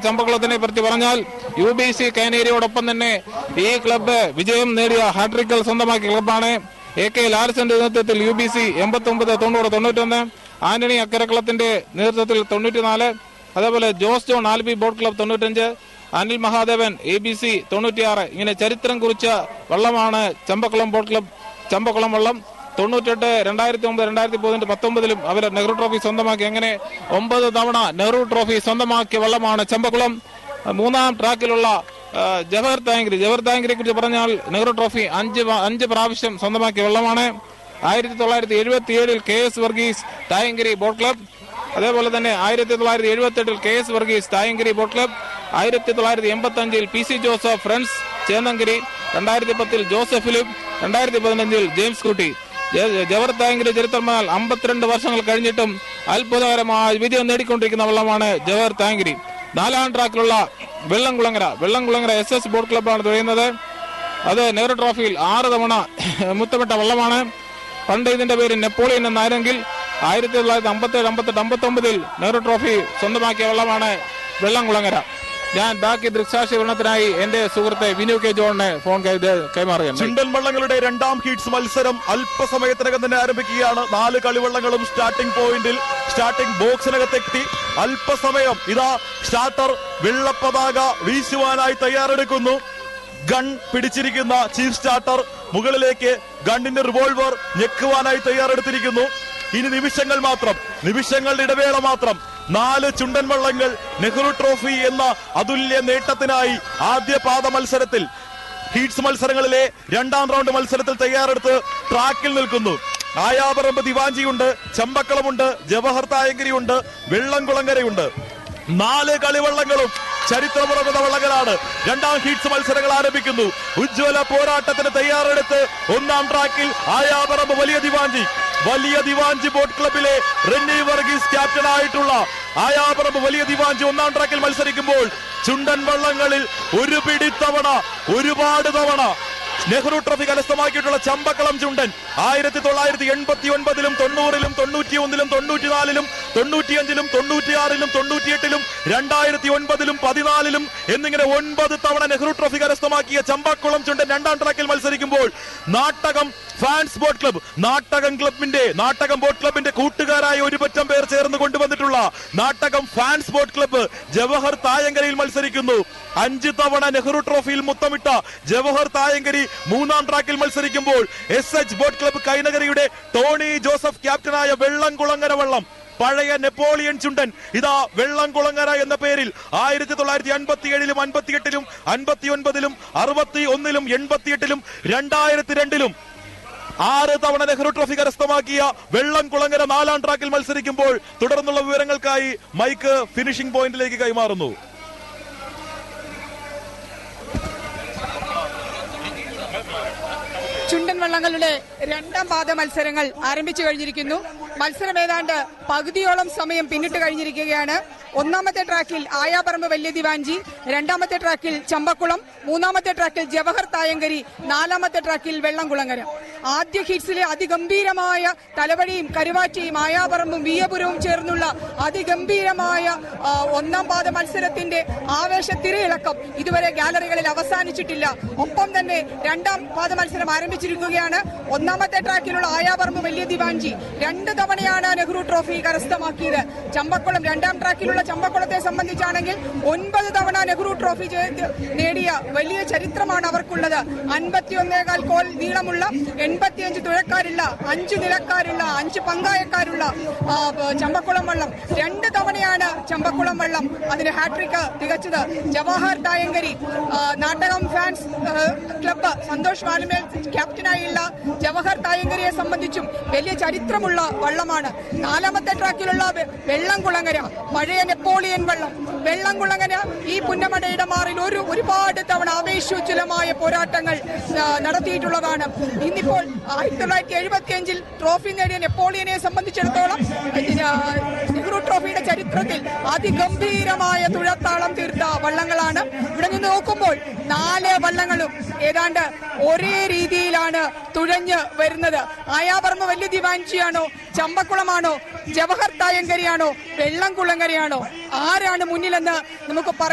ചമ്പക്കുളത്തിനെ പറ്റി പറഞ്ഞാൽ U B C കാനേരിയോടൊപ്പം തന്നെ ഈ ക്ലബ്ബ് വിജയം നേടിയ ഹാട്രിക്കൽ സ്വന്തമാക്കിയ ക്ലബ്ബാണ് എ കെ ലാൽസന്റെ നേതൃത്വത്തിൽ യു ബി സി എൺപത്തി ഒമ്പത് തൊണ്ണൂറ് തൊണ്ണൂറ്റൊന്ന് ആന്റണി അക്കരക്കുളത്തിന്റെ നേതൃത്വത്തിൽ തൊണ്ണൂറ്റിനാല് അതേപോലെ Jose John Albi boat club തൊണ്ണൂറ്റഞ്ച് Anil Mahadevan A B C തൊണ്ണൂറ്റിയാറ് ഇങ്ങനെ ചരിത്രം കുറിച്ച വള്ളമാണ് ചമ്പക്കുളം ബോട്ട് ക്ലബ് ചമ്പക്കുളം വള്ളം തൊണ്ണൂറ്റെട്ട് രണ്ടായിരത്തി ഒമ്പത് രണ്ടായിരത്തി പതിനെട്ട് പത്തൊമ്പതിലും അവർ നെഹ്റു ട്രോഫി സ്വന്തമാക്കി അങ്ങനെ ഒമ്പത് തവണ നെഹ്റു ട്രോഫി സ്വന്തമാക്കിയ വള്ളമാണ് ചമ്പക്കുളം മൂന്നാം ട്രാക്കിലുള്ള ആ, ജവഹർ താങ്കരി ജവഹർ താങ്കരിയെ കുറിച്ച് പറഞ്ഞാൽ നെഹ്റു ട്രോഫി അഞ്ച് വ- അഞ്ച് പ്രാവശ്യം സ്വന്തമാക്കിയ വള്ളമാണ് ആയിരത്തി തൊള്ളായിരത്തി എഴുപത്തി ഏഴിൽ K S Varghese Thayankari boat club അതേപോലെ തന്നെ ആയിരത്തി തൊള്ളായിരത്തി എഴുപത്തി എട്ടിൽ K S Varghese Thayankari boat club ആയിരത്തി തൊള്ളായിരത്തി എൺപത്തി അഞ്ചിൽ P C Joseph friends Chennankari രണ്ടായിരത്തി പത്തിൽ ജോസഫ് ഫിലിപ്പ് രണ്ടായിരത്തി പതിനഞ്ചിൽ ജെയിംസ് കുട്ടി ജ- ജവഹർ തായങ്കരി ചരിത്രമാൽ അമ്പത്തിരണ്ട് വർഷങ്ങൾ കഴിഞ്ഞിട്ടും അത്ഭുതകരമായ വിജയം നേടിക്കൊണ്ടിരിക്കുന്ന വള്ളമാണ് ജവഹർ തായങ്കരി നാലാം ട്രാക്കിലുള്ള Vellamkulangara Vellamkulangara S S boat ക്ലബ്ബാണ് തുഴയുന്നത് അത് നെഹ്റു ട്രോഫിയിൽ ആറ് തവണ മുത്തമിട്ട വള്ളമാണ് പണ്ട് ഇതിന്റെ പേര് നെപ്പോളിയൻ എന്നായിരുന്നെങ്കിൽ ആയിരത്തി തൊള്ളായിരത്തി അമ്പത്തേഴ് അമ്പത്തെട്ട് അമ്പത്തൊമ്പതിൽ നെഹ്റു ട്രോഫി സ്വന്തമാക്കിയ വള്ളമാണ് വെള്ളംകുളങ്ങര ഞാൻ ബാക്കി ദൃക്സാക്ഷി വിവരണത്തിനായി എന്റെ സുഹൃത്തെ വിനു കെ ജോണിനെ ഫോൺ കൈ- കൈമാറുകയാണ് ചുണ്ടൻ വള്ളങ്ങളുടെ രണ്ടാം ഹീറ്റ്സ് മത്സരം അല്പസമയത്തിനകം തന്നെ ആരംഭിക്കുകയാണ് നാല് കളിവള്ളങ്ങളും സ്റ്റാർട്ടിംഗ് പോയിന്റിൽ സ്റ്റാർട്ടിംഗ് ബോക്സിനകത്തെത്തി അല്പസമയം ഇതാ സ്റ്റാർട്ടർ വെള്ളപ്പതാക വീശുവാനായി തയ്യാറെടുക്കുന്നു ഗൺ പിടിച്ചിരിക്കുന്ന ചീഫ് സ്റ്റാർട്ടർ മുകളിലേക്ക് ഗണ്ണിന്റെ റിവോൾവർ ഞെക്കുവാനായി തയ്യാറെടുത്തിരിക്കുന്നു ഇനി നിമിഷങ്ങൾ മാത്രം നിമിഷങ്ങളുടെ ഇടവേള മാത്രം നാല് ചുണ്ടൻ വള്ളങ്ങൾ നെഹ്റു ട്രോഫി എന്ന അതുല്യ നേട്ടത്തിനായി ആദ്യ പാദ മത്സരത്തിൽ ഹീറ്റ്സ് മത്സരങ്ങളിലെ രണ്ടാം റൗണ്ട് മത്സരത്തിൽ തയ്യാറെടുത്ത് ട്രാക്കിൽ നിൽക്കുന്നു ആയാപറമ്പ് ദിവാഞ്ചിയുണ്ട് ചമ്പക്കളമുണ്ട് ജവഹർ തായങ്കരിയുണ്ട് വെള്ളംകുളങ്ങരയുണ്ട് നാല് കളിവള്ളങ്ങളും ചരിത്രമുറങ്ങുന്ന വള്ളങ്ങളാണ് രണ്ടാം ഹീറ്റ്സ് മത്സരങ്ങൾ ആരംഭിക്കുന്നു ഉജ്ജ്വല പോരാട്ടത്തിന് തയ്യാറെടുത്ത് ഒന്നാം ട്രാക്കിൽ ആയാപറമ്പ് വലിയ ദിവാഞ്ചി വലിയ ദിവാഞ്ചി ബോട്ട് ക്ലബിലെ റെന്നി വർഗീസ് ക്യാപ്റ്റനായിട്ടുള്ള ആയാപറമ്പ് വലിയ ദിവാഞ്ചി ഒന്നാം ട്രാക്കിൽ മത്സരിക്കുമ്പോൾ ചുണ്ടൻ വള്ളങ്ങളിൽ ഒരു പിടിത്തവണ ഒരുപാട് തവണ നെഹ്റു ട്രോഫി കരസ്ഥമാക്കിയിട്ടുള്ള ചമ്പക്കളം ചുണ്ടൻ ആയിരത്തി തൊള്ളായിരത്തി എൺപത്തി ഒൻപതിലും തൊണ്ണൂറിലും തൊണ്ണൂറ്റി ഒന്നിലും തൊണ്ണൂറ്റിനാലിലും തൊണ്ണൂറ്റിയഞ്ചിലും തൊണ്ണൂറ്റിയാറിലും തൊണ്ണൂറ്റിയെട്ടിലും രണ്ടായിരത്തി ഒൻപതിലും പതിനാലിലും എന്നിങ്ങനെ ഒൻപത് തവണ നെഹ്റു ട്രോഫി കരസ്ഥമാക്കിയ ചമ്പക്കുളം ചുണ്ടൻ രണ്ടാം ട്രാക്കിൽ മത്സരിക്കുമ്പോൾ Nattakam fans boat club Nattakam ക്ലബിന്റെ നാട്ടകം ബോട്ട് ക്ലബിന്റെ കൂട്ടുകാരായ ഒരു പറ്റം പേർ ചേർന്ന് കൊണ്ടുവന്നിട്ടുള്ള Nattakam fans boat club Jawahar തായങ്കരയിൽ മത്സരിക്കുന്നു അഞ്ച് തവണ നെഹ്റു ട്രോഫിയിൽ മുത്തമിട്ട ജവഹർ തായങ്കരി മൂന്നാം ട്രാക്കിൽ മത്സരിക്കുമ്പോൾ എസ് എച്ച് ബോട്ട് ക്ലബ്ബ് കൈനഗരിയുടെ ടോണി ജോസഫ് ക്യാപ്റ്റനായ വെള്ളംകുളങ്ങര വള്ളം പഴയ നെപ്പോളിയൻ ചുണ്ടൻ ഇതാ വെള്ളംകുളങ്ങര എന്ന പേരിൽ ആയിരത്തി തൊള്ളായിരത്തി അൻപത്തി ഏഴിലും അൻപത്തിയെട്ടിലും അൻപത്തി ഒൻപതിലും അറുപത്തി ഒന്നിലും എൺപത്തിയെട്ടിലും രണ്ടായിരത്തി രണ്ടിലും ആറ് തവണ നെഹ്റു ട്രോഫി കരസ്ഥമാക്കിയ വെള്ളംകുളങ്ങര നാലാം ട്രാക്കിൽ മത്സരിക്കുമ്പോൾ തുടർന്നുള്ള വിവരങ്ങൾക്കായി മൈക്ക് ഫിനിഷിംഗ് പോയിന്റിലേക്ക് കൈമാറുന്നു ചുണ്ടൻ വള്ളങ്ങളുടെ രണ്ടാം പാദ മത്സരങ്ങൾ ആരംഭിച്ചു കഴിഞ്ഞിരിക്കുന്നു മത്സരം ഏതാണ്ട് പകുതിയോളം സമയം പിന്നിട്ട് കഴിഞ്ഞിരിക്കുകയാണ് ഒന്നാമത്തെ ട്രാക്കിൽ ആയാപറമ്പ് വലിയ ദിവാഞ്ചി രണ്ടാമത്തെ ട്രാക്കിൽ ചമ്പക്കുളം മൂന്നാമത്തെ ട്രാക്കിൽ ജവഹർ തായങ്കരി നാലാമത്തെ ട്രാക്കിൽ വെള്ളംകുളങ്ങര ആദ്യ ഹിറ്റ്സിലെ അതിഗംഭീരമായ തലവടിയും കരുവാറ്റയും ആയാപറമ്പും വിയപുരവും ചേർന്നുള്ള അതിഗംഭീരമായ ആ, ഒന്നാം പാദ മത്സരത്തിന്റെ ആവേശത്തിരയിളക്കം ഇതുവരെ ഗാലറികളിൽ അവസാനിച്ചിട്ടില്ല ഒപ്പം തന്നെ രണ്ടാം പാദ മത്സരം ആരംഭിച്ചിരിക്കുകയാണ് ഒന്നാമത്തെ ട്രാക്കിലുള്ള ആയാപറമ്പ് വലിയ ദിവാഞ്ചി രണ്ട് തവണയാണ് നെഹ്റു ട്രോഫി കരസ്ഥമാക്കിയത് ചമ്പക്കുളം രണ്ടാം ട്രാക്കിലുള്ള ചമ്പക്കുളത്തെ സംബന്ധിച്ചാണെങ്കിൽ ഒൻപത് തവണ നെഹ്റു ട്രോഫി ചെയ്ത് നേടിയ വലിയ ചരിത്രമാണ് അവർക്കുള്ളത് അൻപത്തിയൊന്നേകാൽ കോൽ നീളമുള്ള എൺപത്തിയഞ്ച് തുഴക്കാരുള്ള അഞ്ച് നിലക്കാരുള്ള അഞ്ച് പങ്കായക്കാരുള്ള ആ, ബ- ചമ്പക്കുളം വള്ളം രണ്ട് തവണയാണ് ചമ്പക്കുളം വള്ളം അതിന് ഹാട്രിക് തികച്ചത് ജവഹർ തായങ്കരി ആ, നാട്ടകം ഫാൻസ് ആ, ക്ലബ്ബ് സന്തോഷ് വാലുമേൽ ക്യാപ്റ്റനായുള്ള ജവഹർ തായങ്കരിയെ സംബന്ധിച്ചും വലിയ ചരിത്രമുള്ള വള്ളമാണ് നാലാമത്തെ ട്രാക്കിലുള്ള വെ- വെള്ളംകുളങ്ങര പഴയ നെപ്പോളിയൻ വള്ളം വെള്ളംകുളങ്ങര ഈ പുന്നമടയുടെ മാറിൽ ഒരു ഒരുപാട് തവണ ആവേശോജ്വലമായ പോരാട്ടങ്ങൾ ആ, നടത്തിയിട്ടുള്ളതാണ് ഇന്നിപ്പോൾ ആയിരത്തി തൊള്ളായിരത്തി എഴുപത്തി അഞ്ചിൽ ട്രോഫി നേടിയ നെപ്പോളിയനെ സംബന്ധിച്ചിടത്തോളം ഇതിന് നെഹ്റു ട്രോഫിയുടെ ചരിത്രത്തിൽ അതിഗംഭീരമായ തുഴത്താളം തീർത്ത വള്ളങ്ങളാണ് ഇവിടെ നിന്ന് നോക്കുമ്പോൾ നാല് വള്ളങ്ങളും ഏതാണ്ട് ഒരേ രീതിയിലാണ് തുഴഞ്ഞ് വരുന്നത് ആയാപറമ്പ് വലിയ ദിവാഞ്ചിയാണോ ചമ്പക്കുളമാണോ ജവഹർ തായങ്കരിയാണോ വെള്ളംകുളങ്ങരയാണോ ആരാണ് മുന്നിലെന്ന് നമുക്ക് പറയാം